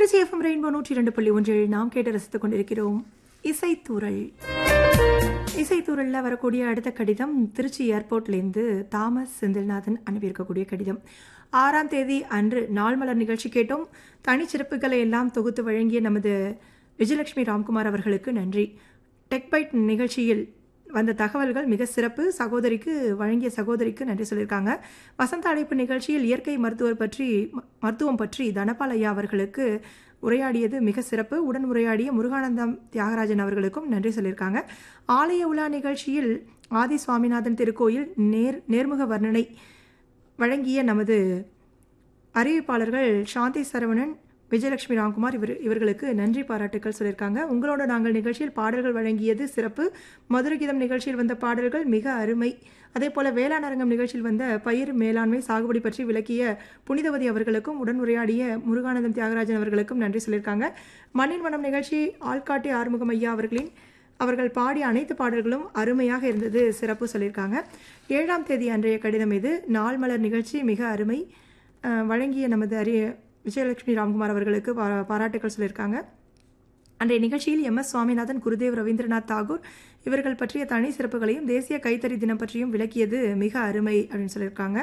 Trichy FM rainbow நூற்றி இரண்டு புள்ளி ஒன்றில் நாம் கேட்டு ரசித்துக் கொண்டிருக்கிறோம் இசைத்தூரல் இசைத்தூரலில் வரக்கூடிய அடுத்த கடிதம் திருச்சி ஏர்போர்ட்லேருந்து தாமஸ் செந்தில்நாதன் அனுப்பியிருக்கக்கூடிய கடிதம் ஆறாம் தேதி அன்று நாள் மலர் நிகழ்ச்சி கேட்டோம் தனிச்சிறப்புகளை எல்லாம் தொகுத்து வழங்கிய நமது விஜயலட்சுமி ராம்குமார் அவர்களுக்கு நன்றி டெக்பைட் நிகழ்ச்சியில் வந்த தகவல்கள் மிக சிறப்பு சகோதரிக்கு வழங்கிய சகோதரிக்கு நன்றி சொல்லியிருக்காங்க வசந்த அழைப்பு நிகழ்ச்சியில் இயற்கை மருத்துவர் பற்றி ம- மருத்துவம் பற்றி தனபால் ஐயா அவர்களுக்கு உரையாடியது மிக சிறப்பு உடன் உரையாடிய முருகானந்தம் தியாகராஜன் அவர்களுக்கும் நன்றி சொல்லியிருக்காங்க ஆலய உலா நிகழ்ச்சியில் ஆதி சுவாமிநாதன் திருக்கோயில் நேர் நேர்முக வர்ணனை வழங்கிய நமது அறிவிப்பாளர்கள் சாந்தி சரவணன் விஜயலட்சுமி ராம்குமார் இவர் இவர்களுக்கு நன்றி பாராட்டுக்கள் சொல்லியிருக்காங்க உங்களோட நாங்கள் நிகழ்ச்சியில் பாடல்கள் வழங்கியது சிறப்பு மதுரை கீதம் நிகழ்ச்சியில் வந்த பாடல்கள் மிக அருமை அதே போல வேளாண் அரங்கம் நிகழ்ச்சியில் வந்த பயிர் மேலாண்மை சாகுபடி பற்றி விளக்கிய புனிதவதி அவர்களுக்கும் உடன் உரையாடிய முருகானந்தம் தியாகராஜன் அவர்களுக்கும் நன்றி சொல்லியிருக்காங்க மண்ணின் மனம் நிகழ்ச்சி ஆள்காட்டி ஆறுமுகம் ஐயா அவர்களின் அவர்கள் பாடிய அனைத்து பாடல்களும் அருமையாக இருந்தது சிறப்பு சொல்லியிருக்காங்க ஏழாம் தேதி அன்றைய கடிதம் இது நாள் மலர் நிகழ்ச்சி மிக அருமை அஹ், வழங்கிய நமது அரிய விஜயலட்சுமி ராம்குமார் அவர்களுக்கு பா- பாராட்டுக்கள் சொல்லியிருக்காங்க அன்றைய நிகழ்ச்சியில் எம் எஸ் சுவாமிநாதன் குருதேவ் ரவீந்திரநாத் தாகூர் இவர்கள் பற்றிய தனி சிறப்புகளையும் தேசிய கைத்தறி தினம் பற்றியும் விளக்கியது மிக அருமை அப்படின்னு சொல்லியிருக்காங்க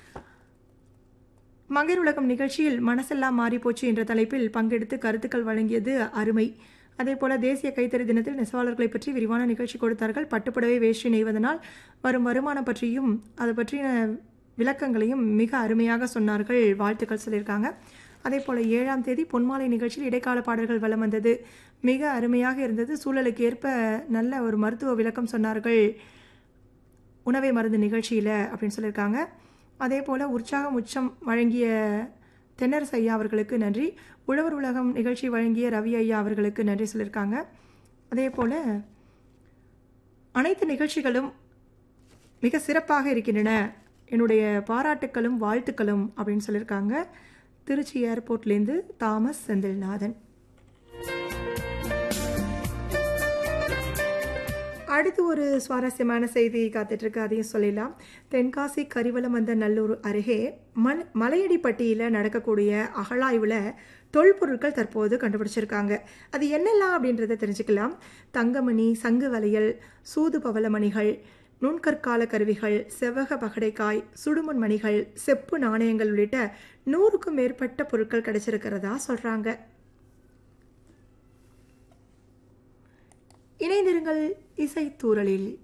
மங்கையர் உலகம் நிகழ்ச்சியில் மனசெல்லாம் மாறிப்போச்சு என்ற தலைப்பில் பங்கெடுத்து கருத்துக்கள் வழங்கியது அருமை அதேபோல தேசிய கைத்தறி தினத்தில் நெசவாளர்களை பற்றி விரிவான நிகழ்ச்சி கொடுத்தார்கள் பட்டுப்புடவை வேஷ்டி நெய்வதனால் வரும் வருமானம் பற்றியும் அது பற்றின விளக்கங்களையும் மிக அருமையாக சொன்னார்கள் வாழ்த்துக்கள் சொல்லியிருக்காங்க அதே போல் ஏழாம் தேதி பொன்மாலை நிகழ்ச்சியில் இடைக்கால பாடல்கள் வலம் வந்தது மிக அருமையாக இருந்தது சூழலுக்கு ஏற்ப நல்ல ஒரு மருத்துவ விளக்கம் சொன்னார்கள் உணவை மருந்து நிகழ்ச்சியில் அப்படின்னு சொல்லியிருக்காங்க அதே போல் உற்சாகம் உச்சம் வழங்கிய தென்னரசு ஐயா அவர்களுக்கு நன்றி உழவர் உலகம் நிகழ்ச்சி வழங்கிய ரவி ஐயா அவர்களுக்கு நன்றி சொல்லியிருக்காங்க அதே போல் அனைத்து நிகழ்ச்சிகளும் மிக சிறப்பாக இருக்கின்றன என்னுடைய பாராட்டுக்களும் வாழ்த்துக்களும் அப்படின்னு சொல்லியிருக்காங்க திருச்சி ஏர்போர்ட்லேருந்து தாமஸ் செந்தில்நாதன் அடுத்து ஒரு சுவாரஸ்யமான செய்தி காத்துட்டு இருக்கு அதையும் சொல்லிடலாம் தென்காசி கரிவலம் வந்த நல்லூர் அருகே மண் மலையடிப்பட்டியில் நடக்கக்கூடிய அகழாய்வில் தொல்பொருட்கள் தற்போது கண்டுபிடிச்சிருக்காங்க அது என்னெல்லாம் அப்படின்றத தெரிஞ்சுக்கலாம் தங்கமணி சங்கு வளையல் சூது பவளமணிகள் நுண்கற்கால கருவிகள் செவ்வக பகடைக்காய் சுடுமண் மணிகள் செப்பு நாணயங்கள் உள்ளிட்ட நூறுக்கும் மேற்பட்ட பொருட்கள் கிடைச்சிருக்கிறதா சொல்றாங்க இணைந்திருங்கள் இசைத்தூரலில்